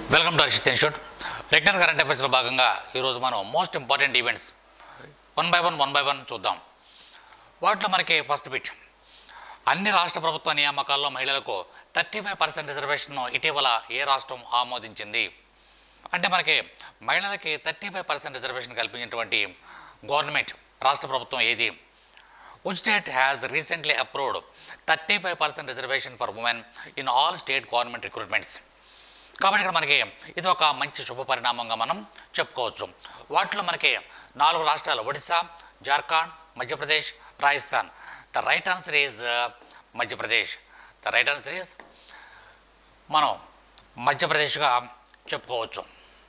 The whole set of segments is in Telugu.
welcome to Arshit institute regular current అఫైర్స్లో భాగంగా ఈరోజు మనం most important events one by one one by one చూద్దాం వాటిలో మనకి ఫస్ట్ బిట్ అన్ని రాష్ట్ర ప్రభుత్వ నియామకాల్లో మహిళలకు థర్టీ ఫైవ్ పర్సెంట్ రిజర్వేషన్ ఇటీవల ఏ రాష్ట్రం ఆమోదించింది అంటే మనకి మహిళలకి థర్టీ ఫైవ్ పర్సెంట్ రిజర్వేషన్ కల్పించినటువంటి గవర్నమెంట్ రాష్ట్ర ప్రభుత్వం ఏది which state has recently approved 35% reservation for women in all state government recruitments కాబట్టి ఇక్కడ మనకి ఇది ఒక మంచి శుభ పరిణామంగా మనం చెప్పుకోవచ్చు వాటిలో మనకి నాలుగు రాష్ట్రాలు Odisha Jharkhand Madhya Pradesh Rajasthan the right answer is Madhya Pradesh the right answer is మనం మధ్యప్రదేశ్గా చెప్పుకోవచ్చు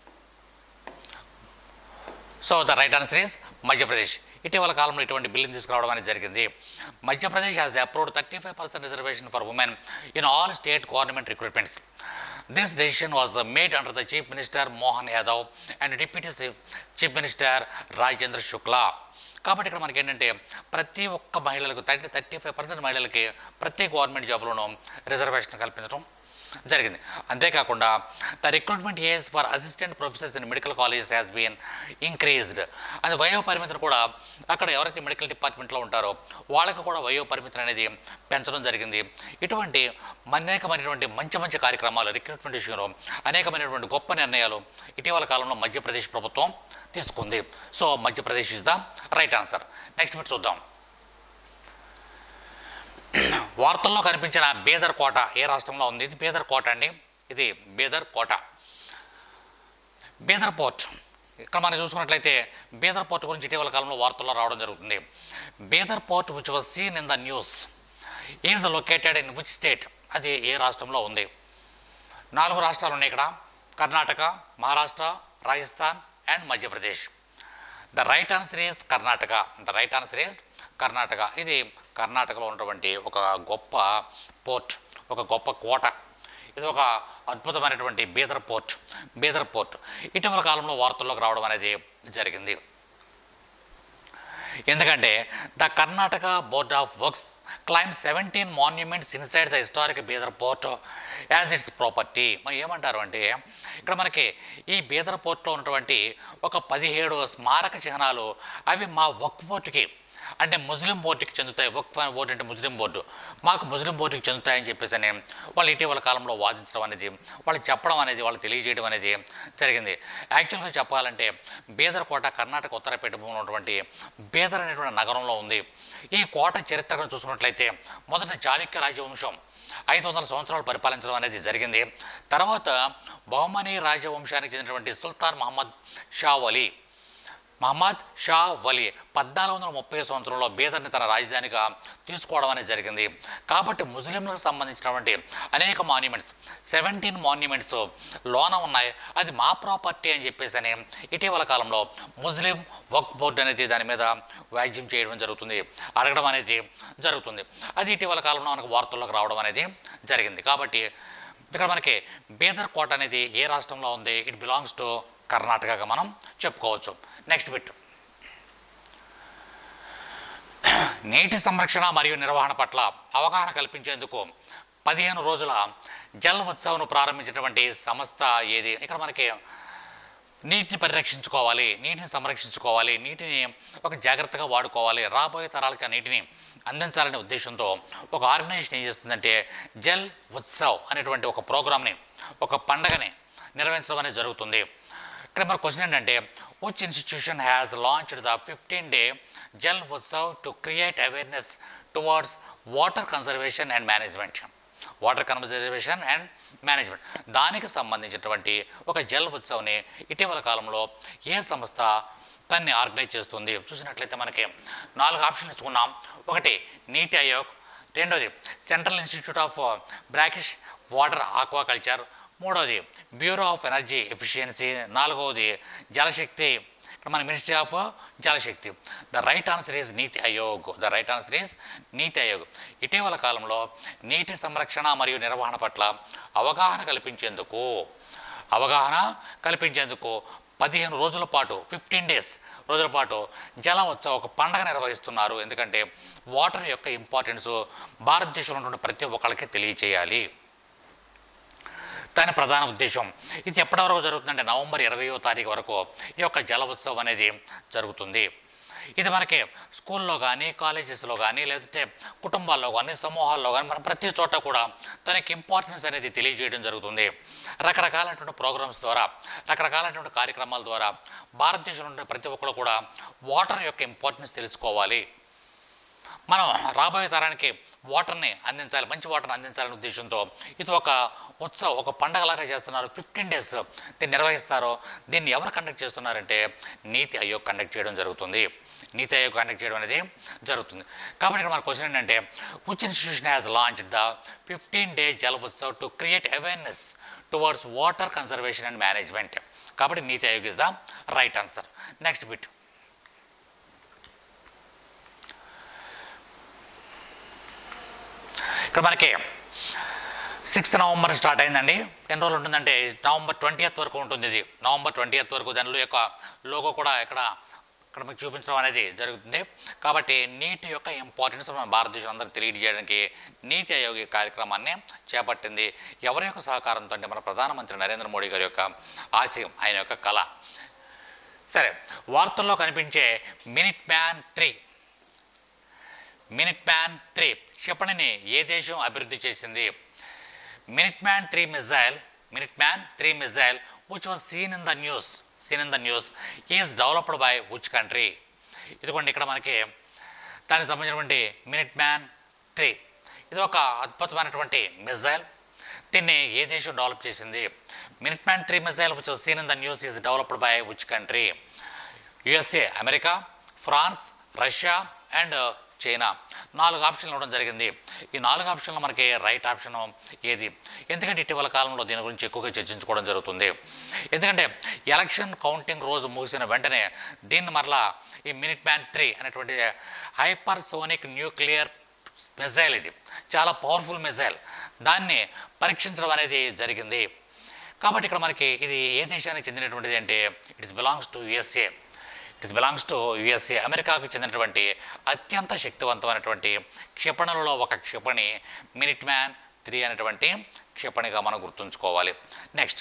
so the right answer is Madhya Pradesh ఇటీవల కాలంలో ఇటువంటి బిల్లుని తీసుకురావడం అనేది జరిగింది Madhya Pradesh has approved thirty five percent reservation for women in all state government recruitments this decision was made under the chief minister Mohan Yadav and deputy chief minister Rajendra Shukla కాబట్టి ఇక్కడ మనకి ఏంటంటే ప్రతి ఒక్క మహిళలకు థర్టీ థర్టీ ఫైవ్ పర్సెంట్ మహిళలకి ప్రతి గవర్నమెంట్ జాబ్లోనూ రిజర్వేషన్ కల్పించడం జరిగింది అంతేకాకుండా the recruitment age for assistant professors in medical colleges has been increased అది వయో పరిమితిని కూడా అక్కడ ఎవరైతే మెడికల్ డిపార్ట్మెంట్లో ఉంటారో వాళ్ళకు కూడా వయో పరిమితిని అనేది పెంచడం జరిగింది ఇటువంటి అనేకమైనటువంటి మంచి మంచి కార్యక్రమాలు రిక్రూట్మెంట్ విషయంలో అనేకమైనటువంటి గొప్ప నిర్ణయాలు ఇటీవల కాలంలో మధ్యప్రదేశ్ ప్రభుత్వం తీసుకుంది so Madhya Pradesh is the right answer next మీరు చూద్దాం వార్తల్లో కనిపించిన బేదర్ కోట ఏ రాష్ట్రంలో ఉంది ఇది బేదర్ కోట అండి ఇది బేదర్ కోట బేదర్ పోర్ట్ ఇక్కడ మనం చూసుకున్నట్లయితే బేదర్ పోర్ట్ గురించి ఇటీవల కాలంలో వార్తల్లో రావడం జరుగుతుంది Bidar fort which was seen in the news is located in which state అది ఏ రాష్ట్రంలో ఉంది నాలుగు రాష్ట్రాలు ఉన్నాయి ఇక్కడ Karnataka Maharashtra Rajasthan and Madhya Pradesh the right answer is Karnataka the right answer is Karnataka ఇది కర్ణాటకలో ఉన్నటువంటి ఒక గొప్ప పోర్ట్ ఒక గొప్ప కోట ఇది ఒక అద్భుతమైనటువంటి బీదర్ పోర్ట్ బీదర్ పోర్ట్ ఇటీవల కాలంలో వార్తల్లోకి రావడం అనేది జరిగింది ఎందుకంటే ద కర్ణాటక బోర్డ్ ఆఫ్ వర్క్స్ claim seventeen monuments inside the historic Bidar fort as its property మరి ఏమంటారు అంటే ఇక్కడ మనకి ఈ బీదర్ పోర్ట్లో ఉన్నటువంటి ఒక పదిహేడు స్మారక చిహ్నాలు అవి మా వక్ పోర్టుకి అంటే ముస్లిం బోర్డుకి చెందుతాయి వక్ బోర్డు అంటే ముస్లిం బోర్డు మాకు ముస్లిం బోర్డుకి చెందుతాయని చెప్పేసి అని వాళ్ళు ఇటీవల కాలంలో వాదించడం అనేది వాళ్ళకి చెప్పడం అనేది వాళ్ళు తెలియజేయడం అనేది జరిగింది యాక్చువల్గా చెప్పాలంటే బీదర్ కోట కర్ణాటక ఉత్తరపేట ఉన్నటువంటి బీదర్ అనేటువంటి నగరంలో ఉంది ఈ కోట చరిత్రను చూసుకున్నట్లయితే మొదట చాళుక్య రాజవంశం ఐదు వందల సంవత్సరాలు పరిపాలించడం అనేది జరిగింది తర్వాత బహుమనీ రాజవంశానికి చెందినటువంటి సుల్తాన్ మహమ్మద్ షా వలీ మహమ్మద్ షా వలీ పద్నాలుగు వందల ముప్పై సంవత్సరంలో బీదర్ని తన రాజధానిగా తీసుకోవడం అనేది జరిగింది కాబట్టి ముస్లింలకు సంబంధించినటువంటి అనేక మాన్యుమెంట్స్ సెవెంటీన్ మాన్యుమెంట్స్ లోన ఉన్నాయి అది మా ప్రాపర్టీ అని చెప్పేసి అని ఇటీవల కాలంలో ముస్లిం వక్ బోర్డు అనేది దాని మీద వ్యాజ్యం చేయడం జరుగుతుంది అడగడం అనేది జరుగుతుంది అది ఇటీవల కాలంలో మనకు వార్తల్లోకి రావడం అనేది జరిగింది కాబట్టి ఇక్కడ మనకి బీదర్ కోట అనేది ఏ రాష్ట్రంలో ఉంది ఇట్ బిలాంగ్స్ టు కర్ణాటకగా మనం చెప్పుకోవచ్చు నెక్స్ట్ బిట్ నీటి సంరక్షణ మరియు నిర్వహణ పట్ల అవగాహన కల్పించేందుకు పదిహేను రోజుల జల్ ఉత్సవ్ను ప్రారంభించినటువంటి సంస్థ ఏది ఇక్కడ మనకి నీటిని పరిరక్షించుకోవాలి నీటిని సంరక్షించుకోవాలి నీటిని ఒక జాగ్రత్తగా వాడుకోవాలి రాబోయే తరాలకి ఆ నీటిని అందించాలనే ఉద్దేశంతో ఒక ఆర్గనైజేషన్ ఏం చేస్తుందంటే జల్ ఉత్సవ్ అనేటువంటి ఒక ప్రోగ్రామ్ని ఒక పండగని నిర్వహించడం అనేది జరుగుతుంది ఇక్కడ మన క్వశ్చన్ ఏంటంటే which institution has launched the fifteen day Jal Utsav to create awareness towards water conservation and management water conservation and management దానికి సంబంధించినటువంటి ఒక జల్ ఉత్సవ్ని ఇటీవల కాలంలో ఏ సంస్థ దాన్ని ఆర్గనైజ్ చేస్తుంది చూసినట్లయితే మనకి నాలుగు ఆప్షన్లు ఇచ్చుకున్నాం ఒకటి నీతి ఆయోగ్ రెండోది central institute of brackish water aquaculture మూడవది బ్యూరో ఆఫ్ ఎనర్జీ ఎఫిషియన్సీ నాలుగవది జలశక్తి ఇక్కడ మన ministry of Jal Shakti the right answer is NITI Aayog the right answer is NITI Aayog ఇటీవల కాలంలో నీటి సంరక్షణ మరియు నిర్వహణ పట్ల అవగాహన కల్పించేందుకు అవగాహన కల్పించేందుకు పదిహేను రోజుల పాటు ఫిఫ్టీన్ డేస్ రోజుల పాటు జల ఉత్సవ ఒక పండగ నిర్వహిస్తున్నారు ఎందుకంటే వాటర్ యొక్క ఇంపార్టెన్స్ భారతదేశంలో ఉన్నటువంటి ప్రతి ఒక్కరికి తెలియచేయాలి దాని ప్రధాన ఉద్దేశం ఇది ఎప్పటి వరకు జరుగుతుందంటే నవంబర్ ఇరవయో తారీఖు వరకు ఈ యొక్క జల ఉత్సవం అనేది జరుగుతుంది ఇది మనకి స్కూల్లో కానీ కాలేజెస్లో కానీ లేదంటే కుటుంబాల్లో కానీ సమూహాల్లో కానీ మన ప్రతి చోట కూడా దానికి ఇంపార్టెన్స్ అనేది తెలియజేయడం జరుగుతుంది రకరకాలైనటువంటి ప్రోగ్రామ్స్ ద్వారా రకరకాలైనటువంటి కార్యక్రమాల ద్వారా భారతదేశంలో ఉండే ప్రతి ఒక్కరు కూడా వాటర్ యొక్క ఇంపార్టెన్స్ తెలుసుకోవాలి మనం రాబోయే తరానికి వాటర్ని అందించాలి మంచి వాటర్ని అందించాలనే ఉద్దేశంతో ఇది ఒక ఉత్సవం ఒక పండగలాగా చేస్తున్నారు ఫిఫ్టీన్ డేస్ దీన్ని నిర్వహిస్తారు దీన్ని ఎవరు కండక్ట్ చేస్తున్నారంటే నీతి ఆయోగ్ కండక్ట్ చేయడం జరుగుతుంది నీతి ఆయోగ్ కండక్ట్ చేయడం అనేది జరుగుతుంది కాబట్టి ఇక్కడ మన క్వశ్చన్ ఏంటంటే which institution has launch the fifteen day Jal Utsav to create awareness towards water conservation and management కాబట్టి NITI Aayog is the right answer next bit ఇక్కడ మనకి సిక్స్త్ నవంబర్ స్టార్ట్ అయిందండి ఎన్ని రోజులు ఉంటుందంటే నవంబర్ ట్వంటీ వరకు ఉంటుంది ఇది నవంబర్ ట్వంటీ వరకు దానిలో యొక్క లోగో కూడా ఇక్కడ ఇక్కడ మీకు చూపించడం అనేది జరుగుతుంది కాబట్టి నీటి యొక్క ఇంపార్టెన్స్ మన భారతదేశం అందరికి తెలియజేయడానికి నీతి ఆయోగ్ ఈ కార్యక్రమాన్ని చేపట్టింది ఎవరి యొక్క సహకారంతో అంటే మన ప్రధానమంత్రి నరేంద్ర మోడీ గారి యొక్క ఆశయం ఆయన యొక్క కళ సరే వార్తల్లో కనిపించే Minuteman three Minuteman three క్షిపణిని ఏ దేశం అభివృద్ధి చేసింది Minuteman three missile Minuteman three missile which was seen in the news seen in the news is developed by which country ఇదిగోండి ఇక్కడ మనకి దానికి సంబంధించినటువంటి మినిట్ మ్యాన్ త్రీ ఇది ఒక అద్భుతమైనటువంటి మిజైల్ దీన్ని ఏ దేశం డెవలప్ చేసింది Minuteman three missile which was seen in the news is developed by which country USA America France Russia and China నాలుగు ఆప్షన్లు ఇవ్వడం జరిగింది ఈ నాలుగు ఆప్షన్లు మనకి రైట్ ఆప్షన్ ఏది ఎందుకంటే ఇటీవల కాలంలో దీని గురించి ఎక్కువగా చర్చించుకోవడం జరుగుతుంది ఎందుకంటే ఎలక్షన్ కౌంటింగ్ రోజు ముగిసిన వెంటనే దీన్ని మరలా ఈ మినిట్ మ్యాన్ త్రీ అనేటువంటి హైపర్ సోనిక్ న్యూక్లియర్ మిజైల్ ఇది చాలా పవర్ఫుల్ మిజైల్ దాన్ని పరీక్షించడం అనేది జరిగింది కాబట్టి ఇక్కడ మనకి ఇది ఏ దేశానికి చెందినటువంటిది అంటే it is belongs to USA it is belongs to USA అమెరికాకు చెందినటువంటి అత్యంత శక్తివంతమైనటువంటి క్షిపణులలో ఒక క్షిపణి మినిట్ మ్యాన్ త్రీ అనేటువంటి క్షిపణిగా మనం గుర్తుంచుకోవాలి నెక్స్ట్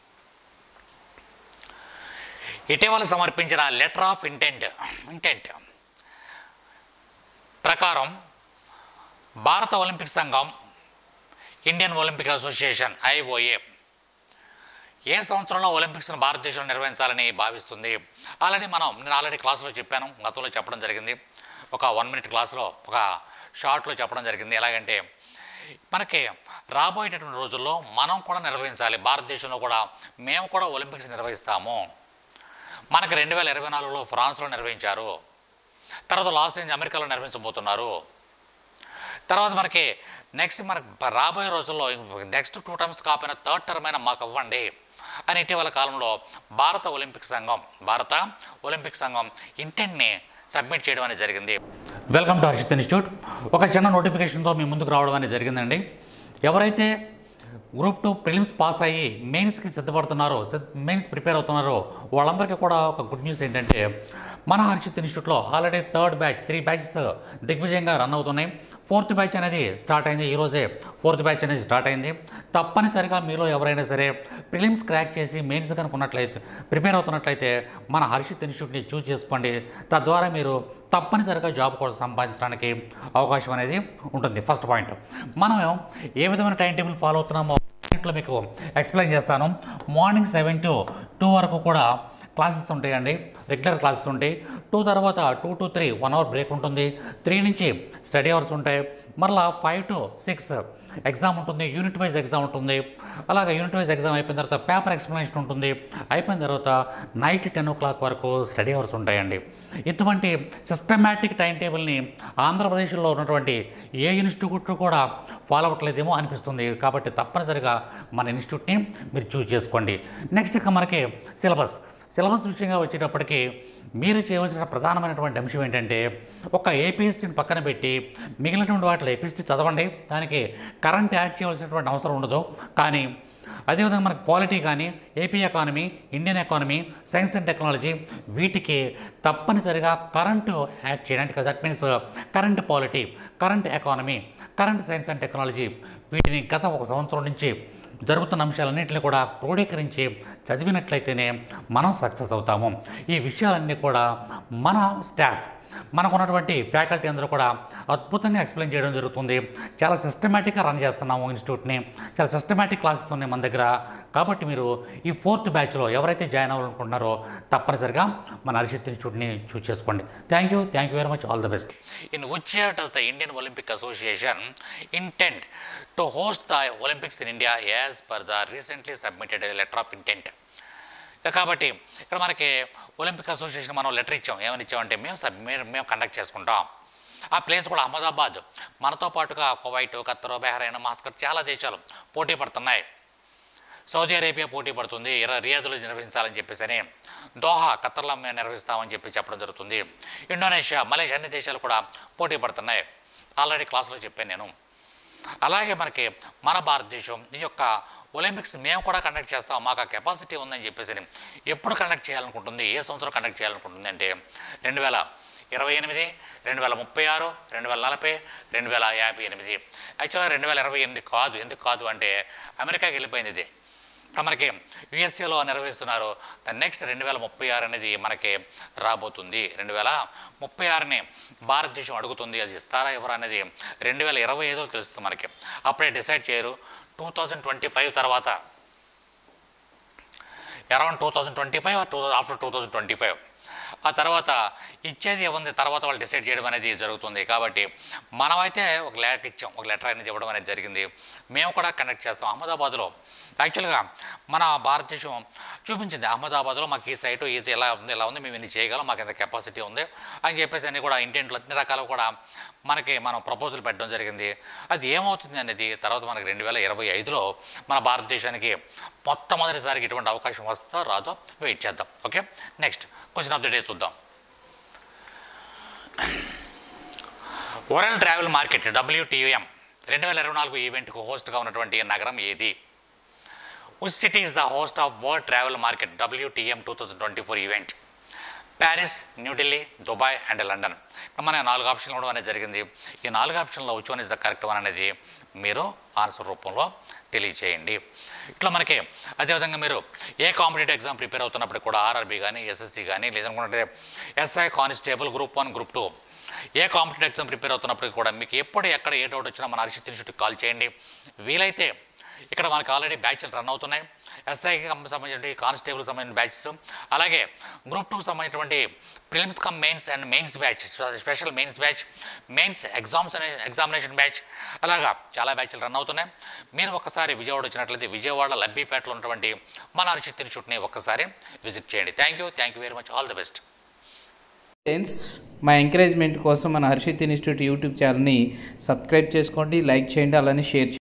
ఇటీవల సమర్పించిన లెటర్ ఆఫ్ ఇంటెంట్ ఇంటెంట్ ప్రకారం భారత ఒలింపిక్ సంఘం ఇండియన్ ఒలింపిక్ అసోసియేషన్ ఐఓఏ ఏ సంవత్సరంలో ఒలింపిక్స్ను భారతదేశంలో నిర్వహించాలని భావిస్తుంది ఆల్రెడీ మనం నేను ఆల్రెడీ క్లాస్లో చెప్పాను గతంలో చెప్పడం జరిగింది ఒక వన్ మినిట్ క్లాస్లో ఒక షార్ట్లో చెప్పడం జరిగింది ఎలాగంటే మనకి రాబోయేటటువంటి రోజుల్లో మనం కూడా నిర్వహించాలి భారతదేశంలో కూడా మేము కూడా ఒలింపిక్స్ నిర్వహిస్తాము మనకి రెండు వేల ఇరవై నాలుగులో ఫ్రాన్స్లో నిర్వహించారు తర్వాత లాస్ ఏంజల్స్ అమెరికాలో నిర్వహించబోతున్నారు తర్వాత మనకి నెక్స్ట్ మనకి రాబోయే రోజుల్లో నెక్స్ట్ టూ టర్మ్స్ కాకపోయినా థర్డ్ టర్మ్ అయినా మాకు ఇవ్వండి అని ఇటీవల కాలంలో భారత ఒలింపిక్ సంఘం భారత ఒలింపిక్ సంఘం ఇంటెంట్ని సబ్మిట్ చేయడం అనేది జరిగింది వెల్కమ్ టు హర్షిత్ ఇన్స్టిట్యూట్ ఒక చిన్న నోటిఫికేషన్తో మీ ముందుకు రావడం అనేది జరిగిందండి ఎవరైతే గ్రూప్ టూ ప్రిలిమ్స్ పాస్ అయ్యి మెయిన్స్కి సిద్ధపడుతున్నారో మెయిన్స్ ప్రిపేర్ అవుతున్నారో వాళ్ళందరికీ కూడా ఒక గుడ్ న్యూస్ ఏంటంటే మన హర్షిత్ ఇన్స్టిట్యూట్లో already third batch three batches దిగ్విజయంగా రన్ అవుతున్నాయి ఫోర్త్ బ్యాచ్ అనేది స్టార్ట్ అయింది ఈరోజే ఫోర్త్ బ్యాచ్ అనేది స్టార్ట్ అయింది తప్పనిసరిగా మీలో ఎవరైనా సరే ప్రిలిమ్స్ క్రాక్ చేసి మెయిన్స్ కనుక ఉన్నట్లయితే ప్రిపేర్ అవుతున్నట్లయితే మన హర్షిత్ ఇన్స్టిట్యూట్ని చూస్ చేసుకోండి తద్వారా మీరు తప్పనిసరిగా జాబ్ కూడా సంపాదించడానికి అవకాశం అనేది ఉంటుంది ఫస్ట్ పాయింట్ మనం ఏ విధమైన టైం టేబుల్ ఫాలో అవుతున్నామో లో మీకు ఎక్స్ప్లెయిన్ చేస్తాను మార్నింగ్ సెవెన్ టు టూ వరకు కూడా క్లాసెస్ ఉంటాయండి రెగ్యులర్ క్లాసెస్ ఉంటాయి టూ తర్వాత two to three one hour break ఉంటుంది త్రీ నుంచి స్టడీ అవర్స్ ఉంటాయి మరలా ఫైవ్ టు సిక్స్ ఎగ్జామ్ ఉంటుంది యూనిట్ వైజ్ ఎగ్జామ్ ఉంటుంది అలాగే యూనిట్ వైజ్ ఎగ్జామ్ అయిపోయిన తర్వాత పేపర్ ఎక్స్ప్లెనేషన్ ఉంటుంది అయిపోయిన తర్వాత నైట్ టెన్ ఓ క్లాక్ వరకు స్టడీ అవర్స్ ఉంటాయండి ఇటువంటి సిస్టమేటిక్ టైం టేబుల్ని ఆంధ్రప్రదేశ్లో ఉన్నటువంటి ఏ ఇన్స్టిట్యూట్ కూడా ఫాలో అవ్వట్లేదేమో అనిపిస్తుంది కాబట్టి తప్పనిసరిగా మన ఇన్స్టిట్యూట్ని మీరు చూస్ చేసుకోండి నెక్స్ట్ ఇక మనకి సిలబస్ సిలబస్ విషయంగా వచ్చేటప్పటికి మీరు చేయవలసిన ప్రధానమైనటువంటి అంశం ఏంటంటే ఒక ఏపీఎస్టీని పక్కన పెట్టి మిగిలినటువంటి వాటిలో ఏపీఎస్టీ చదవండి దానికి కరెంట్ యాడ్ చేయవలసినటువంటి అవసరం ఉండదు కానీ అదేవిధంగా మనకు పాలిటీ కానీ AP economy Indian economy science and technology వీటికి తప్పనిసరిగా కరెంటు యాడ్ చేయడానికి that means current polity current economy current science and technology వీటిని గత ఒక సంవత్సరం నుంచి జరుగుతున్న అంశాలన్నింటినీ కూడా క్రోడీకరించి చదివినట్లయితేనే మనం సక్సెస్ అవుతాము ఈ విషయాలన్నీ కూడా మన స్టాఫ్ మనకు ఉన్నటువంటి ఫ్యాకల్టీ అందరూ కూడా అద్భుతంగా ఎక్స్ప్లెయిన్ చేయడం జరుగుతుంది చాలా సిస్టమేటిక్గా రన్ చేస్తున్నాము ఇన్స్టిట్యూట్ని చాలా సిస్టమేటిక్ క్లాసెస్ ఉన్నాయి మన దగ్గర కాబట్టి మీరు ఈ ఫోర్త్ బ్యాచ్లో ఎవరైతే జాయిన్ అవ్వాలనుకుంటున్నారో తప్పనిసరిగా మన హర్షిత్ ఇన్స్టిట్యూట్ని చూస్ చేసుకోండి thank you thank you very much all the best in which year does the Indian Olympic association intent to host the Olympics in India as per the recently submitted letter of intent కాబట్టి ఇక్కడ మనకి ఒలింపిక్ అసోసియేషన్ మనం లెటర్ ఇచ్చాం ఏమని ఇచ్చామంటే మేము సబ్ మేము మేము కండక్ట్ చేసుకుంటాం ఆ ప్లేస్ కూడా అహ్మదాబాద్ మనతో పాటుగా కువైట్ ఖత్తర్ బెహ్రైన్ మాస్కట్ చాలా దేశాలు పోటీ పడుతున్నాయి సౌదీ అరేబియా పోటీ పడుతుంది ఇర రియాదులో నిర్వహించాలని చెప్పేసి అని దోహా ఖత్తర్లో మేము నిర్వహిస్తామని చెప్పి చెప్పడం జరుగుతుంది ఇండోనేషియా మలేషియా అన్ని దేశాలు కూడా పోటీ పడుతున్నాయి ఆల్రెడీ క్లాస్లో చెప్పాను నేను అలాగే మనకి మన భారతదేశం ఈ యొక్క ఒలింపిక్స్ మేము కూడా కండక్ట్ చేస్తాం మాకు ఆ కెపాసిటీ ఉందని చెప్పేసి ఎప్పుడు కండక్ట్ చేయాలనుకుంటుంది ఏ సంవత్సరం కండక్ట్ చేయాలనుకుంటుంది అంటే రెండు వేల ఇరవై ఎనిమిది రెండు వేల ముప్పై ఆరు రెండు వేల నలభై రెండు వేల యాభై ఎనిమిది యాక్చువల్గా రెండు వేల ఇరవై ఎనిమిది కాదు ఎందుకు కాదు అంటే అమెరికాకి వెళ్ళిపోయింది ఇది ఇప్పుడు మనకి యుఎస్ఏలో నిర్వహిస్తున్నారు దాని నెక్స్ట్ రెండు వేల ముప్పై ఆరు అనేది మనకి రాబోతుంది రెండు వేల ముప్పై ఆరుని భారతదేశం అడుగుతుంది అది ఇస్తారా ఎవరు అనేది రెండు వేల ఇరవై ఐదులో తెలుస్తుంది మనకి అప్పుడే డిసైడ్ చేయరు టూ థౌజండ్ ట్వంటీ ఫైవ్ తర్వాత around two thousand twenty five to after two thousand twenty five ఆ తర్వాత ఇచ్చేది ఏముంది తర్వాత వాళ్ళు డిసైడ్ చేయడం అనేది జరుగుతుంది కాబట్టి మనమైతే ఒక లెటర్ ఇచ్చాం ఒక లెటర్ అనేది ఇవ్వడం అనేది జరిగింది మేము కూడా కండక్ట్ చేస్తాం అహ్మదాబాద్లో యాక్చువల్గా మన భారతదేశం చూపించింది అహ్మదాబాద్లో మాకు ఈ సైటు ఇది ఎలా ఉంది ఇలా ఉంది మేము ఇన్ని చేయగలం మాకు ఎంత కెపాసిటీ ఉంది అని చెప్పేసి అన్ని కూడా ఇంటెంట్లు అన్ని రకాలు కూడా మనకి మనం ప్రపోజల్ పెట్టడం జరిగింది అది ఏమవుతుంది అనేది తర్వాత మనకి రెండు వేల ఇరవై ఐదులో మన భారతదేశానికి మొట్టమొదటిసారికి ఇటువంటి అవకాశం వస్తా రాదో వెయిట్ చేద్దాం okay next question of the day చూద్దాం వరల్డ్ ట్రావెల్ మార్కెట్ డబ్ల్యూటీఎం రెండు వేల ఇరవై నాలుగు ఈవెంట్కు హోస్ట్గా ఉన్నటువంటి నగరం ఏది which city is the host of world travel market WTM two thousand twenty four event Paris New Delhi Dubai and London ఇప్పుడు మన నాలుగు ఆప్షన్లు ఇవ్వడం అనేది జరిగింది ఈ నాలుగు ఆప్షన్లో which one is the correct one అనేది మీరు ఆన్సర్ రూపంలో తెలియచేయండి ఇట్లా మనకి అదేవిధంగా మీరు ఏ కాంపిటేటివ్ ఎగ్జామ్ ప్రిపేర్ అవుతున్నప్పుడు కూడా ఆర్ఆర్బీ కానీ ఎస్ఎస్సి కానీ లేదనుకుంటే SI constable group one group two ఏ కాంపిటేటివ్ ఎగ్జామ్ ప్రిపేర్ అవుతున్నప్పుడు కూడా మీకు ఎప్పుడు ఎక్కడ ఏ డౌట్ వచ్చినా మన హర్షిత్ ఇన్స్టిట్యూట్కి కాల్ చేయండి వీలైతే ఇక్కడ మనకు ఆల్రెడీ బ్యాచ్లు రన్ అవుతున్నాయి ఎస్ఐకి సంబంధించిన కానిస్టేబుల్కి సంబంధించిన బ్యాచెస్ అలాగే గ్రూప్ టూకి సంబంధించినటువంటి prelims cum mains and mains batch special mains batch mains exams అనే ఎగ్జామినేషన్ బ్యాచ్ అలాగా చాలా బ్యాచ్లు రన్ అవుతున్నాయి మీరు ఒక్కసారి విజయవాడ వచ్చినట్లయితే విజయవాడ లబ్బీపేటలో ఉన్నటువంటి మన హర్షిత్ ఇన్స్టిట్యూట్ని ఒక్కసారి విజిట్ చేయండి thank you thank you very much all the best friends మా ఎంకరేజ్మెంట్ కోసం మన హర్షిత్ ఇన్స్టిట్యూట్ యూట్యూబ్ ఛానల్ని సబ్స్క్రైబ్ చేసుకోండి లైక్ చేయండి అలానే షేర్ చేయండి